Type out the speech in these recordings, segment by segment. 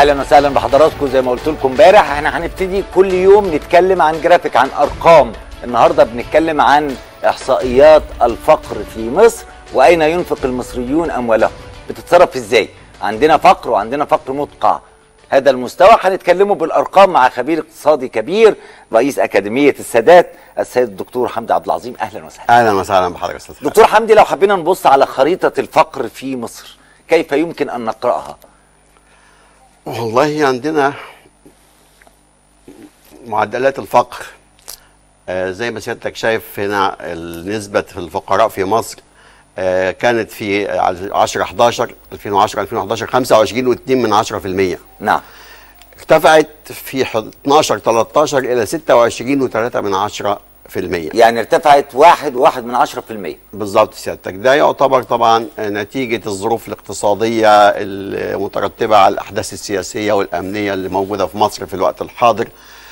اهلا وسهلا بحضراتكم زي ما قلت لكم امبارح احنا هنبتدي كل يوم نتكلم عن جرافيك عن ارقام النهارده بنتكلم عن احصائيات الفقر في مصر واين ينفق المصريون اموالهم بتتصرف ازاي عندنا فقر وعندنا فقر مدقع هذا المستوى هنتكلموا بالارقام مع خبير اقتصادي كبير رئيس اكاديميه السادات السيد الدكتور حمدي عبد العظيم اهلا وسهلا اهلا وسهلا بحضرتك استاذ فهد. دكتور حمدي لو حبينا نبص على خريطه الفقر في مصر كيف يمكن ان نقراها والله عندنا معدلات الفقر آه زي ما سيادتك شايف هنا نسبة الفقراء في مصر آه كانت في 10 11 2010 2011 25 و2 من 10% نعم ارتفعت في 12 13 الى 26 و3 من 10% يعني ارتفعت واحد وواحد من عشرة في المية بالظبط سيادتك ده يعتبر طبعا نتيجة الظروف الاقتصادية المترتبة على الأحداث السياسية والأمنية اللي موجودة في مصر في الوقت الحاضر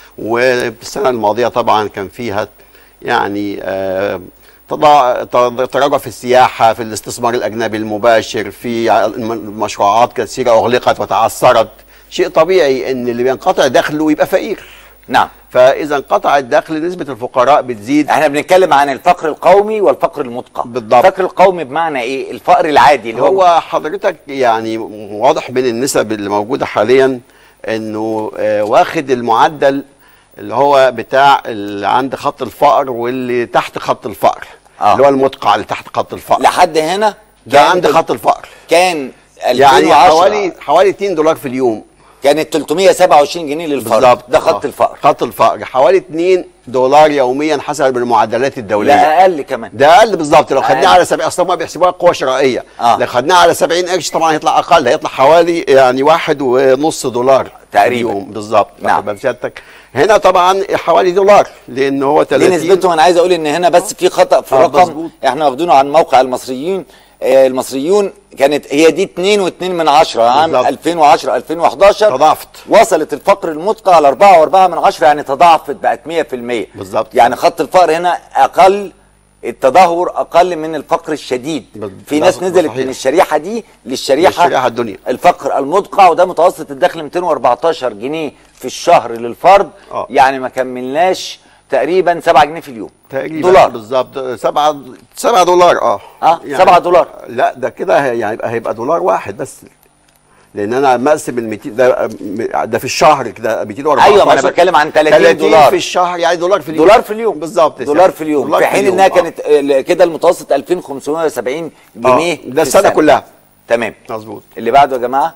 والسنة الماضية طبعا كان فيها يعني آه تضا- تراجع في السياحة في الاستثمار الأجنبي المباشر في مشروعات كثيرة أغلقت وتعثرت شيء طبيعي ان اللي بينقطع دخله يبقى فقير نعم فاذا انقطع الدخل نسبه الفقراء بتزيد احنا بنتكلم عن الفقر القومي والفقر المدقع بالضبط. الفقر القومي بمعنى ايه الفقر العادي اللي هو, هو حضرتك يعني واضح من النسب اللي موجوده حاليا انه آه، واخد المعدل اللي هو بتاع اللي عند خط الفقر واللي تحت خط الفقر آه. اللي هو المدقع اللي تحت خط الفقر لحد هنا ده كان عند بال- خط الفقر كان 2010 يعني حوالي حوالي 2 دولار في اليوم كانت 327 جنيه للفرد بالظبط ده خط آه. الفقر خط الفقر حوالي 2 دولار يوميا حسب المعدلات الدوليه لا اقل كمان ده اقل بالظبط لو أقل. خدناه على 70 اصلا ما بيحسبوها قوه شرائيه آه. لو خدناه على 70 قرش طبعا هيطلع اقل هيطلع حوالي يعني واحد ونص دولار تقريباً. في اليوم بالظبط نعم. واخد بال سيادتك هنا طبعا حوالي دولار لان هو ليه 30 نسبته انا عايز اقول ان هنا بس في خطا في آه، رقم مظبوط. احنا واخدينه عن موقع المصريين آه، المصريين كانت هي دي 2 و2 من عشرة عام بالظبط. 2010 2011 تضاعفت. وصلت الفقر المدقع على 4 و4 من عشرة يعني تضاعفت بقت 100% بالظبط. يعني خط الفقر هنا اقل التدهور اقل من الفقر الشديد بال- في ناس ده نزلت صحيح. من الشريحه دي للشريحه للشريحة الدنيا. الفقر المدقع وده متوسط الدخل 214 جنيه في الشهر للفرد آه. يعني ما كملناش تقريبا 7 جنيه في اليوم تقريبا دولار بالظبط 7 7 دولار اه آه، سبعة دولار. لا ده كده هي- يعني يبقى هيبقى دولار واحد بس لان انا مقسم ال 200 ده ده في الشهر كده 214 أيوة، ما أنا بتكلم عن 30 دولار. في الشهر يعني دولار في اليوم دولار في اليوم بالظبط دولار في اليوم دولار في حين اليوم، انها آه. كانت آه، كده المتوسط 2570 جنيه آه، ده في السنه كلها تمام مظبوط اللي بعده يا جماعه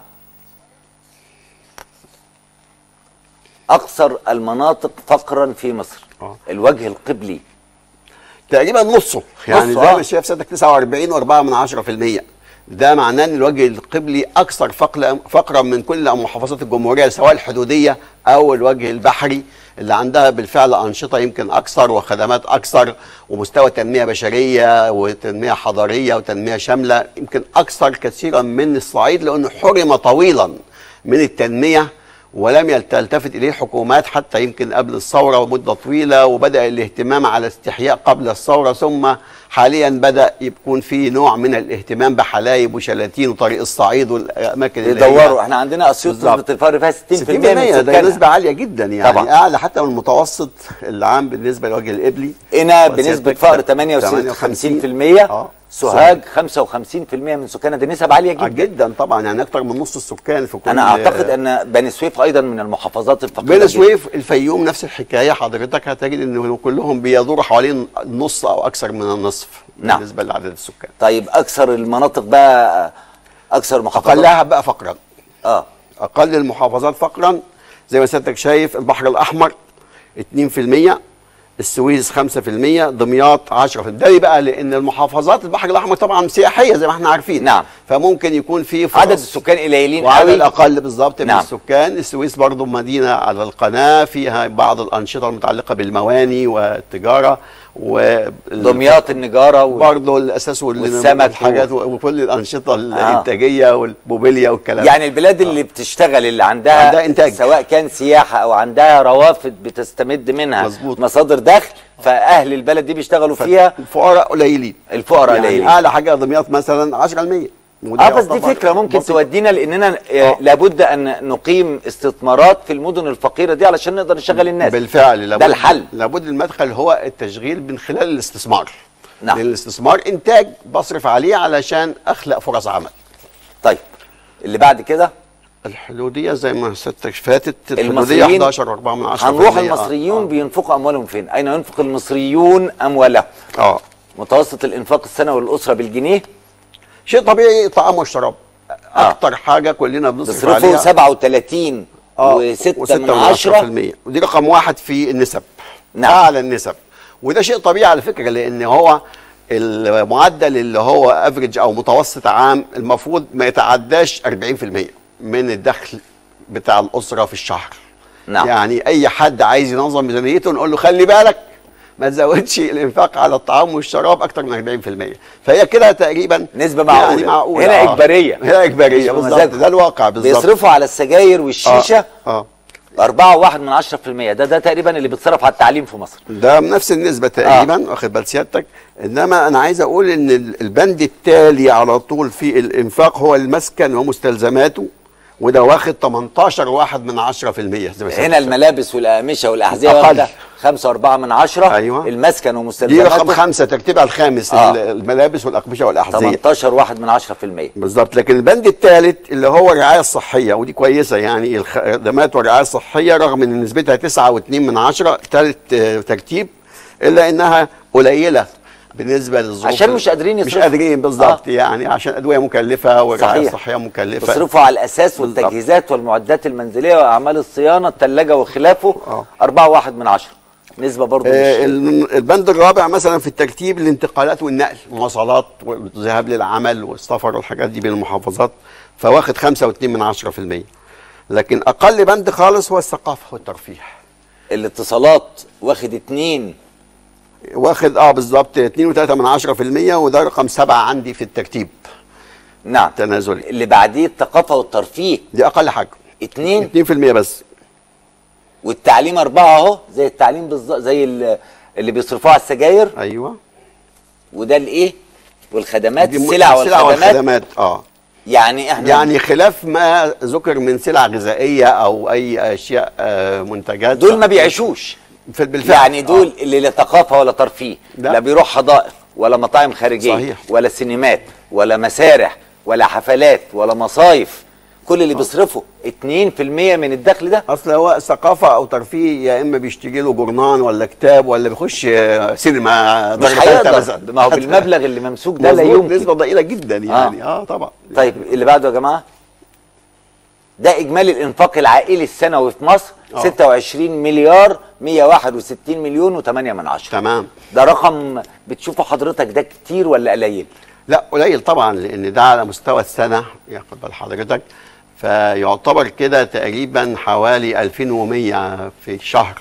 اكثر المناطق فقرا في مصر آه. الوجه القبلي تقريبا نصه يعني نصه، زي آه. ما شايف سيادتك 49 و4 من 10% ده معناه ان الوجه القبلي اكثر فقر فقرا من كل محافظات الجمهوريه سواء الحدوديه او الوجه البحري اللي عندها بالفعل انشطه يمكن اكثر وخدمات اكثر ومستوى تنميه بشريه وتنميه حضاريه وتنميه شامله يمكن اكثر كثيرا من الصعيد لانه حرم طويلا من التنميه ولم يلت- تلتفت اليه الحكومات حتى يمكن قبل الثوره مده طويله وبدا الاهتمام على استحياء قبل الثوره ثم حاليا بدا يكون في نوع من الاهتمام بحلايب وشلاتين وطريق الصعيد والاماكن اللي هي- يدوروا احنا عندنا اسيوط بالظبط. نسبه الفقر فيها 60% 60% من ده سكانها نسبه عاليه جدا يعني طبعاً. اعلى حتى من المتوسط العام بالنسبه للوجه القبلي هنا وسيادتك بنسبة فقر 58% اه سوهاج 55% من سكانها دي نسب عالية آه، جدا جدا طبعا يعني اكثر من نص السكان في كل انا اعتقد ان بني سويف ايضا من المحافظات الفقيرة بني جداً. سويف الفيوم نفس الحكايه حضرتك هتجد ان كلهم بيدوروا حوالين النص او اكثر من النصف نعم. بالنسبه لعدد السكان طيب اكثر المناطق بقى اكثر محافظات اقلها بقى فقرا اه اقل المحافظات فقرا زي ما سيادتك شايف البحر الاحمر 2% السويس 5% دمياط 10% ده ليه بقى لان المحافظات البحر الاحمر طبعا سياحيه زي ما احنا عارفين نعم. فممكن يكون في فرص عدد السكان قليلين وعدد قوي اقل بالظبط من نعم. السكان السويس برضو مدينه على القناه فيها بعض الانشطه المتعلقه بالمواني والتجاره و دمياط النجارة و... برضه الاساس وال- والسمك والحاجات و... وكل الانشطه الانتاجيه والموبيليا والكلام يعني البلاد اللي بتشتغل اللي عندها, عندها إنتاج. سواء كان سياحة او عندها روافد بتستمد منها مظبوط. مصادر دخل فاهل البلد دي بيشتغلوا فيها الفقراء قليلين الفقراء يعني قليلين اعلى حاجه دمياط مثلا 10% وده اه بس دي يعتبر فكره ممكن بسيط. تودينا لاننا آه، آه. لابد ان نقيم استثمارات في المدن الفقيره دي علشان نقدر نشغل الناس بالفعل لابد ده الحل لابد المدخل هو التشغيل من خلال الاستثمار نعم. لان الاستثمار انتاج بصرف عليه علشان اخلق فرص عمل طيب اللي بعد كده الحدوديه زي ما سيادتك فاتت الحدوديه المصريين 11 4 من 10 هنروح المصريون بينفقوا اموالهم فين اين ينفق المصريون اموالهم اه متوسط الانفاق السنوي للاسره بالجنيه شيء طبيعي طعام والشراب اكتر حاجه كلنا بنصرف بيصرفوا عليها 37 و6 من عشرة ودي رقم واحد في النسب نعم. اعلى النسب وده شيء طبيعي على فكره لان هو المعدل اللي هو افريج او متوسط عام المفروض ما يتعداش 40% من الدخل بتاع الاسره في الشهر نعم. يعني اي حد عايز ينظم ميزانيته نقول له خلي بالك ما تزودش الانفاق على الطعام والشراب اكتر من 40% فهي كده تقريبا نسبة معقولة. يعني معقولة هنا آه. إجبارية. هنا اجباريه مش بالظبط بمزاجهم. ده الواقع بالظبط بيصرفوا على السجاير والشيشه اه, آه. أربعة واحد من عشرة في المية ده ده تقريبا اللي بيتصرف على التعليم في مصر ده نفس النسبة تقريبا واخد بال سيادتك انما انا عايز اقول ان ال- البند التالي على طول في الانفاق هو المسكن ومستلزماته وده واخد 18 واحد من 10% زي ما هنا سيادتك الملابس والأقمشة والأحذية أقل. واخدة خمسة وأربعة من عشرة أيوة. المسكن دي ومستلزماته رقم خمسة ترتيبها الخامس آه. ال- الملابس والأقمشة والأحذية 18 واحد من عشرة في المية بالظبط لكن البند الثالث اللي هو الرعاية الصحية ودي كويسة يعني الخدمات والرعاية الصحية رغم ان نسبتها 9.2 من عشرة ثالث آه، ترتيب الا انها قليلة بالنسبة للظروف عشان مش قادرين مش يصرفوا. قادرين بالظبط آه. يعني عشان أدوية مكلفة والرعاية صحيح. الصحية مكلفة بيصرفوا على الأساس بالظبط. والتجهيزات والمعدات المنزلية وأعمال الصيانة الثلاجة وخلافه آه. أربعة واحد من عشرة نسبة برضه آه، مش ال- البند الرابع مثلا في الترتيب الانتقالات والنقل المواصلات والذهاب للعمل والسفر والحاجات دي بين المحافظات فواخد 5.2 من 10% لكن اقل بند خالص هو الثقافه والترفيه الاتصالات واخد اتنين واخد اه بالظبط 2.3 من 10% وده رقم سبعه عندي في الترتيب نعم تنازلي اللي بعديه الثقافة والترفيه دي اقل حاجه اتنين 2% بس والتعليم أربعة أهو زي التعليم بالظبط زي ال- اللي بيصرفوه على السجاير ايوه وده الإيه والخدمات دي م- السلع والخدمات والخدمات اه يعني احنا يعني خلاف ما ذكر من سلع غذائيه او اي اشياء آه منتجات دول ما بيعيشوش في بالفعل يعني دول اللي لا ثقافه ولا ترفيه لا. لا بيروح حدائق ولا مطاعم خارجيه صحيح. ولا سينمات ولا مسارح ولا حفلات ولا مصايف كل اللي بيصرفوا 2% من الدخل ده اصل هو ثقافه او ترفيه يا اما بيشتري له جورنان ولا كتاب ولا بيخش آه، سينما مش درجة تالتة هيقدر مثلا ما هو بالمبلغ اللي ممسوك ده لا مظبوط، يمكن نسبه ضئيله جدا يعني اه, آه طبعا طيب اللي بعده يا جماعه ده اجمالي الانفاق العائلي السنوي في مصر آه. 26 مليار 161 مليون و8 من عشرة تمام ده رقم بتشوفه حضرتك ده كتير ولا قليل لا قليل طبعا لان ده على مستوى السنه ياخد بال حضرتك فيعتبر كده تقريبا حوالي 2100 في شهر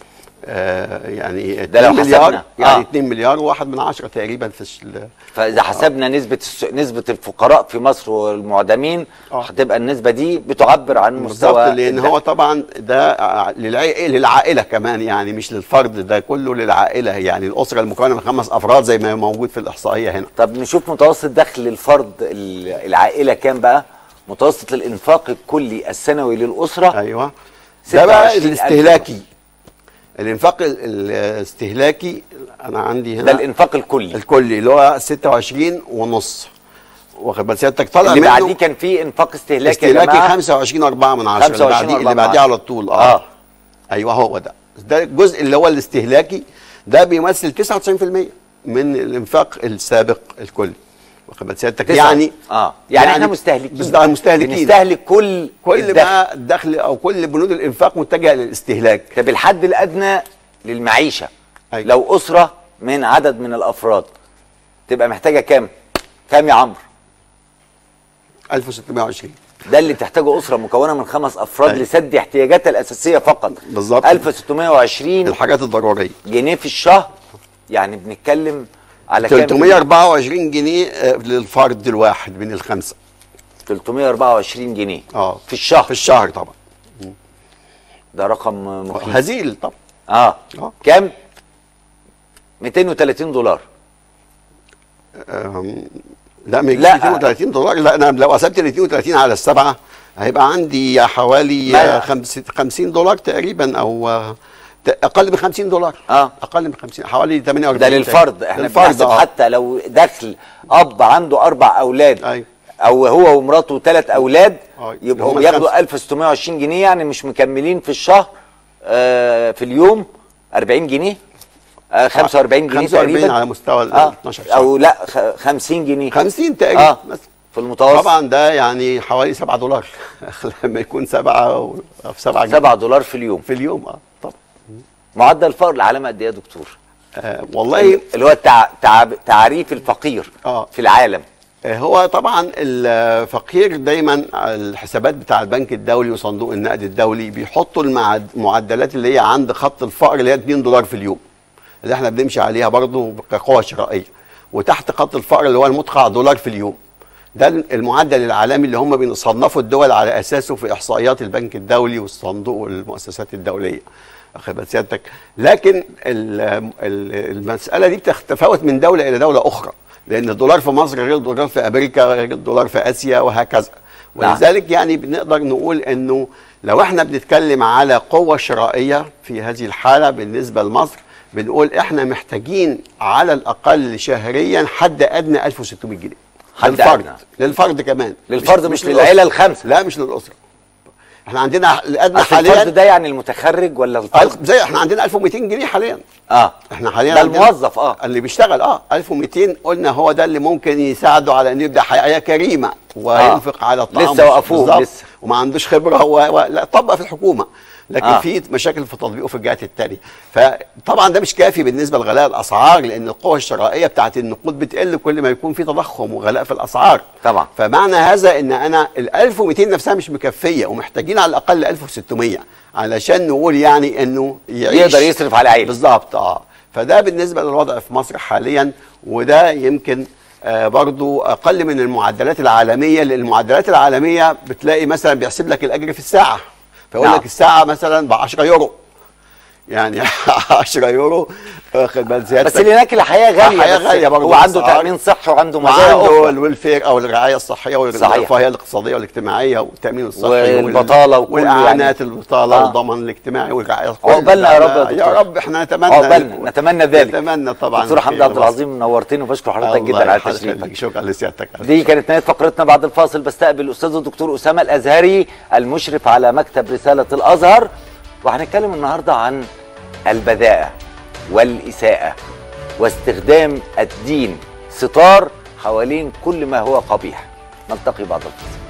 آه يعني ده لو 2 مليار حسبنا. يعني آه. 2 مليار وواحد من عشرة تقريبا في الش- ال- فاذا حسبنا نسبه الس... نسبه الفقراء في مصر والمعدمين آه. هتبقى النسبه دي بتعبر عن بالظبط مستوى لان الدخل. هو طبعا ده ع- للعي... للعائله كمان يعني مش للفرد ده كله للعائله يعني الاسره المكونه من خمس افراد زي ما موجود في الاحصائيه هنا طب نشوف متوسط دخل الفرد ال- العائله كام بقى متوسط الانفاق الكلي السنوي للاسره ايوه ده بقى 26,000 الاستهلاكي الانفاق ال- الاستهلاكي انا عندي هنا ده الانفاق الكلي الكلي اللي هو 26 ونص واخد بال سيادتك طالع اللي منه بعديه كان فيه انفاق استهلاكي يا استهلاكي جماعه 25 4 من 10 اللي 25 بعديه اللي 4 بعديه على طول اه, آه. ايوه هو ده ده الجزء اللي هو الاستهلاكي ده بيمثل 99% من الانفاق السابق الكلي واخد بال سيادتك تسعة. يعني اه يعني, احنا مستهلكين بالظبط مستهلكين بنستهلك كل كل الدخل. ما الدخل او كل بنود الانفاق متجهه للاستهلاك طب الحد الادنى للمعيشه أيوة. لو اسره من عدد من الافراد تبقى محتاجه كام كام يا عمرو 1620 ده اللي تحتاجه اسره مكونه من خمس افراد أيوة. لسد احتياجاتها الاساسيه فقط بالظبط. 1620 الحاجات الضروريه جنيه في الشهر يعني بنتكلم على كام 324 جنيه آه، للفرد الواحد من الخمسه 324 جنيه اه في الشهر في الشهر طبعا ده رقم مخيف هزيل طبعا اه آه. كام 230 دولار آم، لا ما يجيش لا. 32 دولار لا انا لو قسمت ال 32 على السبعه هيبقى عندي حوالي ما- آه، خمس- 50 دولار تقريبا او آه، ت- اقل من 50 دولار آه. اقل من 50 حوالي 48 ده للفرد احنا للفرد بنحسب آه. حتى لو دخل اب عنده اربع اولاد أيوة. او هو ومراته ثلاث اولاد آه، يبقوا هم بياخدوا الخمسة. 1620 جنيه يعني مش مكملين في الشهر آه في اليوم 40 جنيه آه 45 جنيه 45 تقريبا على مستوى ال آه 12 شهر او لا خ- 50 جنيه 50 تقريبا اه مثلا في المتوسط طبعا ده يعني حوالي 7 دولار لما يكون 7 او 7 جنيه 7 دولار في اليوم في اليوم اه طبعا معدل الفقر العالمي قد ايه يا دكتور؟ آه والله اللي هو التع... تع... تعريف الفقير آه. في العالم هو طبعا الفقير دايما الحسابات بتاع البنك الدولي وصندوق النقد الدولي بيحطوا المعد- المعدلات اللي هي عند خط الفقر اللي هي 2 دولار في اليوم اللي احنا بنمشي عليها برضو كقوة شرائية وتحت خط الفقر اللي هو المدقع دولار في اليوم ده المعدل العالمي اللي هم بيصنفوا الدول على اساسه في احصائيات البنك الدولي والصندوق والمؤسسات الدوليه واخد بال سيادتك لكن ال- ال- المساله دي بتتفاوت من دوله الى دوله اخرى لان الدولار في مصر غير الدولار في امريكا غير الدولار في اسيا وهكذا نعم. ولذلك يعني بنقدر نقول انه لو احنا بنتكلم على قوه شرائيه في هذه الحاله بالنسبه لمصر بنقول احنا محتاجين على الاقل شهريا حد ادنى 1600 جنيه حد للفرد أدنى. للفرد كمان للفرد مش للأسرة. للعيلة الخامسة. لا مش للاسره احنا عندنا الادنى أصل حاليا الفرد ده يعني المتخرج ولا الفرد؟ زي احنا عندنا 1200 جنيه حاليا اه احنا حاليا ده عندنا- الموظف اه اللي بيشتغل اه 1200 قلنا هو ده اللي ممكن يساعده على انه يبدا حياه كريمه وينفق على الطعام لسه وقفوه، بالظبط. لسه. وما عندوش خبره هو, هو لا طبق في الحكومه لكن آه. آه. في مشاكل في تطبيقه في الجهات التانية فطبعا ده مش كافي بالنسبه لغلاء الاسعار لان القوه الشرائيه بتاعت النقود بتقل كل ما يكون في تضخم وغلاء في الاسعار طبعا. فمعنى هذا ان انا ال 1200 نفسها مش مكفيه ومحتاجين على الاقل 1600 علشان نقول يعني انه يعيش يقدر يصرف على عيله بالظبط اه فده بالنسبه للوضع في مصر حاليا وده يمكن آه برضو اقل من المعدلات العالميه لان المعدلات العالميه بتلاقي مثلا بيحسب لك الاجر في الساعه فيقول نعم. لك الساعه مثلا ب 10 يورو يعني 10 يورو واخد بال سيادتك بس اللي هناك الحياه غاليه الحياة بس غالية برضه هو عنده الأسعار. تامين صحي وعنده مزايا وعنده اخرى الويلفير او الرعايه الصحيه صحيح. والرفاهيه الاقتصاديه والاجتماعيه والتامين الصحي والبطالة وكله والاعانات يعني. البطاله آه. والضمان الاجتماعي والرعايه عقبالنا يا رب يا يا دكتور. رب احنا نتمنى عقبالنا نتمنى ذلك نتمنى طبعا دكتور حمدي خير عبد مصر. العظيم نورتني وبشكر حضرتك الله جدا على يخليك. تشريفك شكرا لسيادتك دي كانت نهايه فقرتنا بعد الفاصل بستقبل الاستاذ الدكتور اسامه الازهري المشرف على مكتب رساله الازهر وهنتكلم النهارده عن البذاءه والاساءه واستخدام الدين ستار حوالين كل ما هو قبيح نلتقي بعد الفاصل